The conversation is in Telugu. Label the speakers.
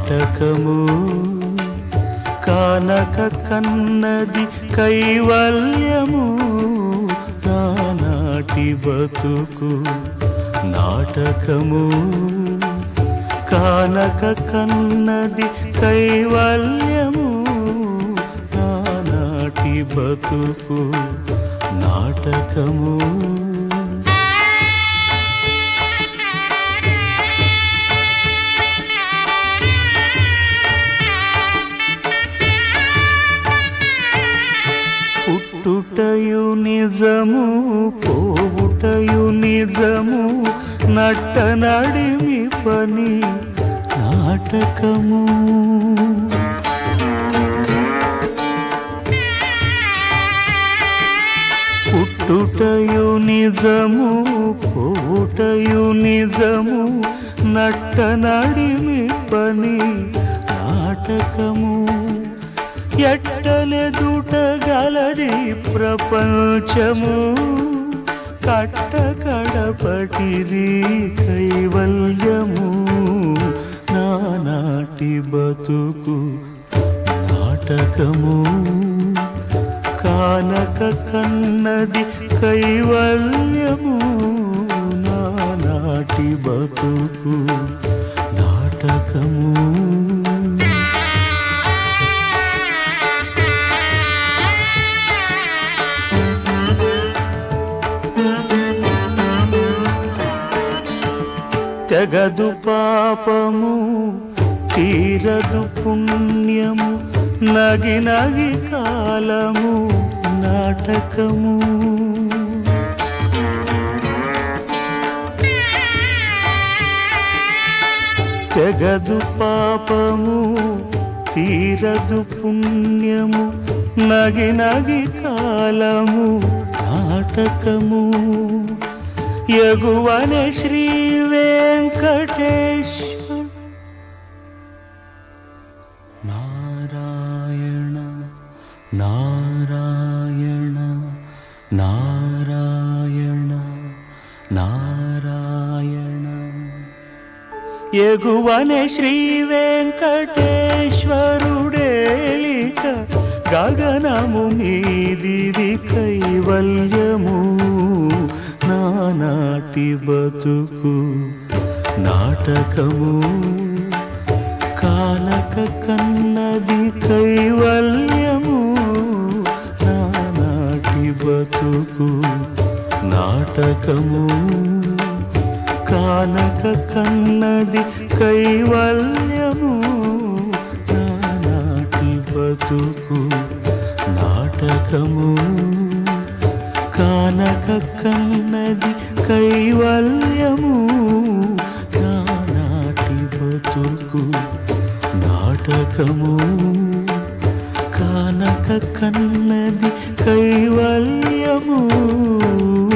Speaker 1: నాటకము కానక కన్నది కైవల్యము నానాటి బతుకు నాటకము కానక కన్నది కైవల్యము నానాటి బతుకు నాటకము పుట్టుటయు నిజము పోవుటయు నిజము నట్ట నడిమి పని నాటకము పుట్టుటయు నిజము పోవుటయు నిజము నట్ట నడిమి పని నాటకము ఎట్టలెదుట గలది ప్రపంచము కట్ట కడపటిది కైవల్యము నానాటి బతుకు నాటకము కానక కన్నది కైవల్యము నానాటి బతుకు నాటకము తెగదు పాపము తీరదు పుణ్యము నగి నగి కాలము నాటకము తెగదు పాపము తీరదు పుణ్యము నగి నగి కాలము నాటకము యగువనే శ్రీ వెంకటేశ్వర నారాయణ నారాయణ నారాయణ నారాయణ ఎగువనే శ్రీ వెంకటేశ్వరుడేలిక గగనము మీదిది కైవల్యము నానాటి బతుకు నాటకము కానక కన్నది కైవల్యము నానాటి బతుకు నాటకము కానక కన్నది కైవల్యము నానాటి బతుకు నాటకము కానక కన్నది కైవల్యము నానాటి బతుకు నాటకము కానక కన్నది కైవల్యము